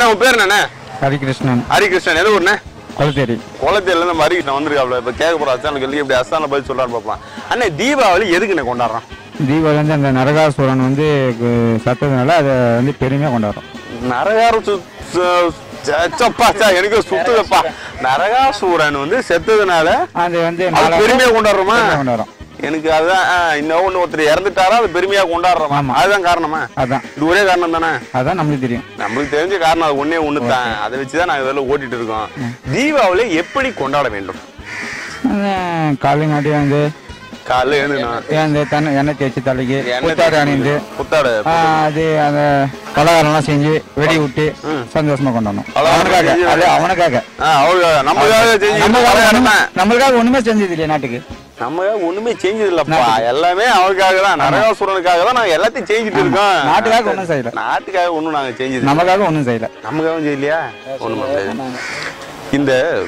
அண்ணா உன் பேர் என்னண்ணே ஹரிகிருஷ்ணன் ஹரிகிருஷ்ணன் எது ஊர்ண்ணே கொளுத்தேரி குளத்தில நம்ம ஹரிகிருஷ்ணன் வந்திருக்காப்ல இப்ப கேட்க போற அச்சானுக்கு எழுதி எப்படி அஸ்தான பதில் சொல்றாரு பார்ப்போம் அண்ணே தீபாவளி எதுக்குண்ணே கொண்டாடுறோம் தீபாவளி வந்து அந்த நரகாசுரன் வந்து கு- சத்ததுனால அதை வந்து பெருமையாக கொண்டாடுறோம் நரகாரம் சு- சு- சச்சப்பா, சா, எனக்கு சுத்துதப்பா நரகாசூரன் வந்து செத்ததுனால அது வந்து அது நாலாவது பெருமையா கொண்டாடுறோமா பெருமையா கொண்டாடுறோம் எனக்கு அதுதான் ஆ, இன்னும் ஒண்ணு ஒருத்தர் இறந்துட்டாரா அது பெருமையா கொண்டாடுறோமா ஆமா. அதுதான் காரணமா அதான் இது ஒரே காரணம் தானே அதான் நம்மளுக்கு தெரியும் நம்மளுக்கு தெரிஞ்ச காரணம் அது ஒண்ணே ஒண்ணு தான் அதை வச்சுதான் நாங்க இதெல்லாம் ஓட்டிட்டு இருக்கோம் தீபாவளி எப்படி கொண்டாட வேண்டும் காலைங்காட்டி வந்து காலைல எழுந்துக்கணும் அந்த தண்ணி எண்ணெய் தேய்ச்சி தலைக்கு எண்ணெய் புத்தாடு அணிந்து புத்தாடு ஆ, அது அந்த பலகாரம்லாம் செஞ்சு வெடி விட்டு சந்தோஷமா கொண்டாடணும் பலகாரம் அவனுக்காக செஞ்சு அது அவனுக்காக ஆ, அவருக்காக நமக்காக செஞ்சு நம்மளுக்காக பலகாரம் ஒண்ணுமே- தான். நம்மளுக்காக ஒண்ணுமே செஞ்சது இல்லையா நாட்டுக்கு நமக்காக ஒண்ணுமே செஞ்சது இல்லப்பா எல்லாமே அவருக்காக தான் நரகாசுரனுக்காக தான் நாங்க எல்லாத்தையும் செஞ்சுட்டு இருக்கோம் நாட்டுக்காக ஒண்ணும் செய்யல நாட்டுக்காக ஒண்ணும் நாங்க செஞ்சது இல்ல. நமக்காக ஒண்ணும் செய்யல நமக்காகவும் செய்யலையா ஒண்ணும் பண்ணல இந்த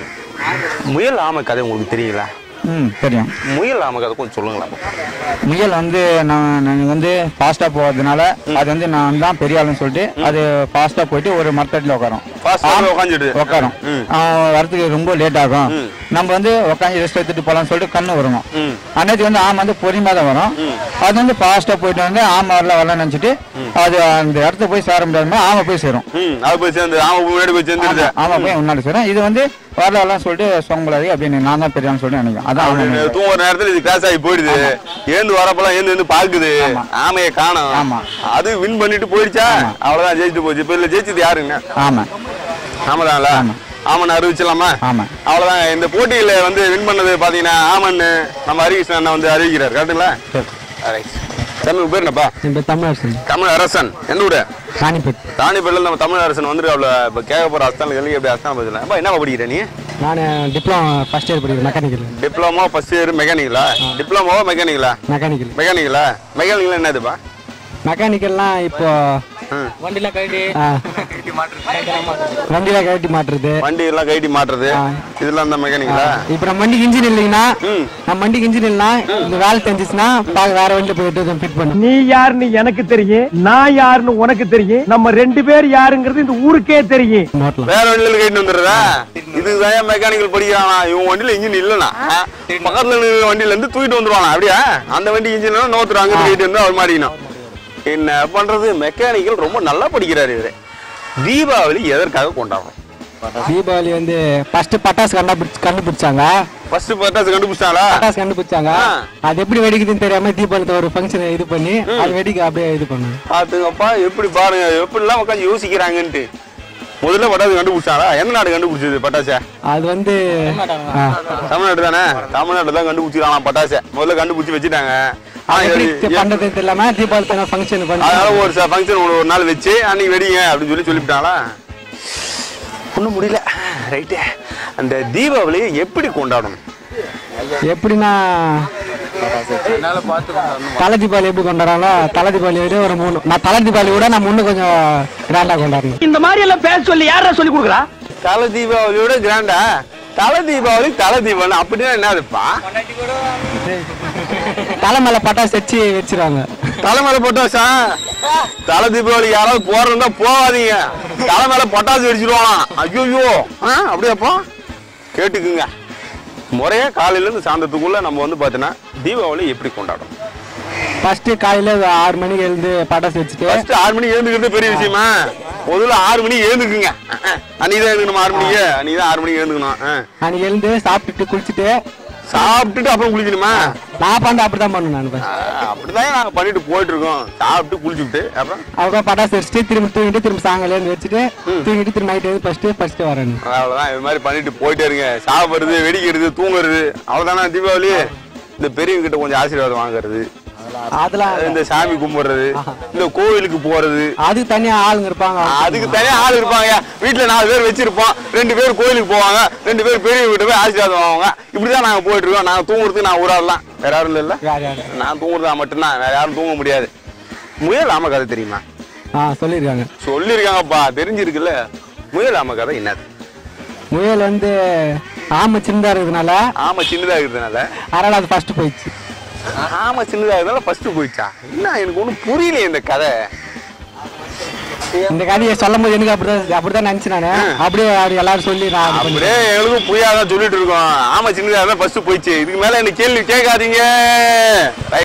முயல் ஆமை கதை உங்களுக்கு தெரியுங்களா ம் தெரியும் முயல் ஆமை கதை கொஞ்சம் சொல்லுங்களா முயல் வந்து நான் நான் வந்து ஃபாஸ்ட்டாக போகிறதுனால அது வந்து நான் தான் பெரிய ஆளுன்னு சொல்லிட்டு அது ஃபாஸ்ட்டாக போயிட்டு ஒரு மரத்தடியில் உட்காரும் ஃபாஸ்ட் உட்காந்துட்டு உட்காரும் ம். அவன் வரதுக்கு ரொம்ப லேட் ஆகும் ம். நம்ம வந்து உட்காந்து ரெஸ்ட் எடுத்துட்டு போகலாம்னு சொல்லிட்டு கண்ணு வருவோம் ம் அன்னைக்கு வந்து ஆமை வந்து பொறுமையாக தான் வரும் அது வந்து ஃபாஸ்ட்டாக போயிட்டு வந்து ஆமை வரல வரல நினச்சிட்டு அது அந்த இடத்த போய் சேர முடியாம ஆமை போய் சேரும் ம் அது போய் சேர்ந்து ஆமை முன்னாடி போய் சேர்ந்துருது ஆமா, ஆமை போய் முன்னாடி சேரும் இது வந்து வரல வரலாம் சொல்லிட்டு சொங்கலாதி அப்படின்னு நான் தான் பெரியான்னு சொல்லிட்டு நினைக்கிறேன் அதான் ஆமை முயல். தூங்குற நேரத்துல இது கிராஸ் ஆகி போயிடுது ஏந்து வரப்பெல்லாம் ஏந்து வந்து பாக்குது ஆமையை காணோம் ஆமா. அது வின் பண்ணிட்டு போயிடுச்சா அவ்வளவுதான் ஜெயிச்சுட்டு போச்சு இப்ப இதுல ஜெயிச்சது யாருங்க ஆமை ஆமாதான்ல ஆமன் அறிவிச்சலாமா ஆமா அவ்வளவுதான் இந்த போட்டியில வந்து வின் பண்ணது பாத்தீங்கன்னா ஆமன் நம்ம ஹரிகிருஷ்ணன் அண்ணா வந்து அறிவிக்கிறார் கரெக்டுங்களா சரி தம்பி உங்க பேர் என்னப்பா என் பேர் தமிழரசன் தமிழ் அரசன் எந்த ஊரு ராணிப்பேட் தானிப்பேட்டில் நம்ம தமிழ் அரசன் வந்து அவ்வளோ இப்போ கேட்க போற அஸ்தான் கேள்வி எப்படி அஸ்தான் பதில் அப்பா என்ன படிக்கிற நீ நான் டிப்ளமோ ஃபர்ஸ்ட் இயர் படிக்கிறேன் மெக்கானிக்கல் டிப்ளமோ ஃபர்ஸ்ட் இயர் மெக்கானிக்கலா டிப்ளமோவா மெக்கானிக்கலா மெக்கானிக்கல் மெக்கானிக்கலா மெக்கானிக்கல் என்னதுப்பா மெக்கானிக்கல்லாம் இப்போ ம். வண்டியில கழட்டி வண்டியில கழட்டி மாட்டுறது வண்டி எல்லாம் கைட்டி மாட்டுறது இதெல்லாம் தான் மெக்கானிக்கலா இப்போ நம்ம வண்டிக்கு இன்ஜின் இல்லைங்கன்னா ம் நம்ம வண்டிக்கு இன்ஜின் இல்லைன்னா இந்த வேலை தெரிஞ்சிச்சுன்னா பாக்க வேற வண்டியில போயிட்டு ஃபிட் பண்ணும் நீ யாருன்னு எனக்கு தெரியும் நான் யாருன்னு உனக்கு தெரியும் நம்ம ரெண்டு பேர் யாருங்கிறது இந்த ஊருக்கே தெரியும் மோட்டலாம் வேற வண்டியில கைட்டு வந்துடுறதா இதுதான் மெக்கானிக்கல் படிக்கிறானா இவன் வண்டியில இன்ஜின் இல்லைனா பக்கத்துல இருக்கிற வண்டியில இருந்து தூக்கிட்டு வந்துருவானா அப்படியா அந்த வண்டி இன்ஜின் நோத்துரு அங்க கைட்டு வந்து அவர் மாட்டிக்கணும் என்ன பண்றது மெக்கானிக்கல் ரொம்ப நல்லா படிக்கிறாரு இவரு தீபாவளி எதற்காக கொண்டாடுறோம் தீபாவளி வந்து ஃபர்ஸ்ட் பட்டாசு கண்டுபிடிச்சு கண்டுபிடிச்சாங்க ஃபர்ஸ்ட் பட்டாசு கண்டுபிடிச்சாங்களா பட்டாசு கண்டுபிடிச்சாங்க ஆ. அது எப்படி வெடிக்குதுன்னு தெரியாம தீபாவளி ஒரு ஃபங்க்ஷன் இது பண்ணி அது வெடிக்க அப்படியே இது பண்ணுங்க பாத்துங்கப்பா எப்படி பாருங்க எப்படிலாம் உட்காந்து யோசிக்கிறாங்கன்ட்டு முதல்ல பட்டாசு கண்டுபிடிச்சாங்களா எந்த நாடு கண்டுபிடிச்சது பட்டாசை அது வந்து ஆ. தமிழ்நாடு தானே தமிழ்நாடு தான் கண்டுபிடிச்சிருக்காங்க பட்டாசை முதல்ல கண்டுபிடிச்சி வச்சுட்டாங்க ஆனா அது எப்படி இது- பண்றது தெரியாம தீபாவளி தானே ஃபங்க்ஷன் பண்ணி அதனால ஒரு ஃபங்க்ஷன் ஒரு நாள் வச்சு அன்னைக்கு வெடிங்க அப்படின்னு சொல்லி சொல்லிவிட்டாங்களா ஒன்றும் முடியல ரைட்டு அந்த தீபாவளியை எப்படி கொண்டாடணும் எப்படின்னா தலை தீபாவளி எப்படி கொண்டாடுறாங்களோ தலை தீபாவளி விட ஒரு மூணு நான் தலை தீபாவளி விட நம்ம இன்னும் கொஞ்சம் கிராண்டா கொண்டாடணும் இந்த மாதிரி எல்லாம் பேச சொல்லி யாரா சொல்லி கொடுக்குறா தலை தீபாவளியோட கிராண்டா தலை தீபாவளி தலை தீபாவளி அப்படின்னா என்னதுப்பா தலை மேல பட்டாசு வச்சு வச்சிருவாங்க தலை மேல பட்டாசா தலை தீபாவளி யாராவது போறதா போகாதீங்க தலை மேல பட்டாசு வெடிச்சிருவாங்க ஐயோ அப்படியாப்பா கேட்டுக்குங்க முறையா காலையில இருந்து சாயந்தரத்துக்குள்ள நம்ம வந்து பாத்தீங்கன்னா தீபாவளி எப்படி கொண்டாடும் ஃபர்ஸ்ட் காலையில ஆறு மணிக்கு எழுந்து பட்டாசு வச்சுட்டு ஃபர்ஸ்ட் ஆறு மணிக்கு எழுந்துக்கிறது பெரிய விஷயமா முதல்ல ஆறு மணிக்கு எழுந்துக்குங்க அன்னைக்கு தான் எழுந்துக்கணும் ஆறு மணிக்கு அன்னைக்கு தான் ஆறு மணிக்கு எழுந்துக்கணும் ஆ. அன்னைக்கு எழுந்து சாப்பிட்டுட்டு குளிச்சுட்டு சாப்பிட்டுட்டு அப்புறம் குளிக்கணுமா நான் பண்ண அப்படிதான் பண்ணுவேன் நான் first. ஆ, அப்படிதான் நாங்க பண்ணிட்டு போயிட்டு இருக்கோம் சாப்பிட்டு குளிச்சுட்டு அப்புறம் அப்புறம் பட்டாசு வச்சுட்டு திரும்ப தூங்கிட்டு திரும்ப சாயங்காலம் எழுந்து வச்சுட்டு தூங்கிட்டு திரும்ப நைட் எழுந்து ஃபர்ஸ்ட் ஃபர்ஸ்ட் வரேன் அவ்வளவுதான் இது மாதிரி பண்ணிட்டு போயிட்டே இருங்க சாப்பிடுறது வெடிக்கிறது தூங்குறது அவ்வளவுதானே தீபாவளி இந்த பெரியவங்க கிட்ட கொஞ்சம் ஆசீர்வாதம் வாங்குறது அதெல்லாம் இந்த சாமி கும்பிடுறது இந்த கோவிலுக்கு போறது அதுக்கு தனியா ஆளுங்க இருப்பாங்க அதுக்கு தனியா ஆள் இருப்பாங்க வீட்டுல நாலு பேர் வச்சிருப்போம் ரெண்டு பேர் கோயிலுக்கு போவாங்க ரெண்டு பேர் பெரிய வீட்டு போய் ஆசீர்வாதம் வாங்குவாங்க இப்படிதான் நாங்க போயிட்டு இருக்கோம் நாங்க தூங்குறதுக்கு நான் ஊராடலாம் வேற யாரும் இல்ல யார் யார் நான் தூங்குறதா மட்டும்தான் வேற யாரும் தூங்க முடியாது முயல் ஆம கதை தெரியுமா ஆ சொல்லியிருக்காங்க சொல்லியிருக்காங்கப்பா தெரிஞ்சிருக்குல்ல முயல் ஆம கதை என்னது முயல் வந்து ஆமை சின்னதா இருக்கிறதுனால ஆமா சின்னதா இருக்கிறதுனால அதனால அது ஃபர்ஸ்ட் போயிடுச்சு ஆமா சின்னதா இருந்தாலும் ஃபர்ஸ்ட் போயிடுச்சா என்ன எனக்கு ஒன்றும் புரியலையே இந்த கதை இந்த கதையை சொல்லும் போது எனக்கு அப்படிதான் அப்படிதான் நினைச்சேன் நானு அப்படியே அப்படி எல்லாரும் சொல்லி நான் இது பண்ணி- அப்படியே எங்களுக்கும் புரியாதான் சொல்லிட்டு இருக்கோம் ஆமா சின்னதா ஃபர்ஸ்ட் போயிடுச்சு இதுக்கு மேல என்ன கேள்வி கேட்காதீங்க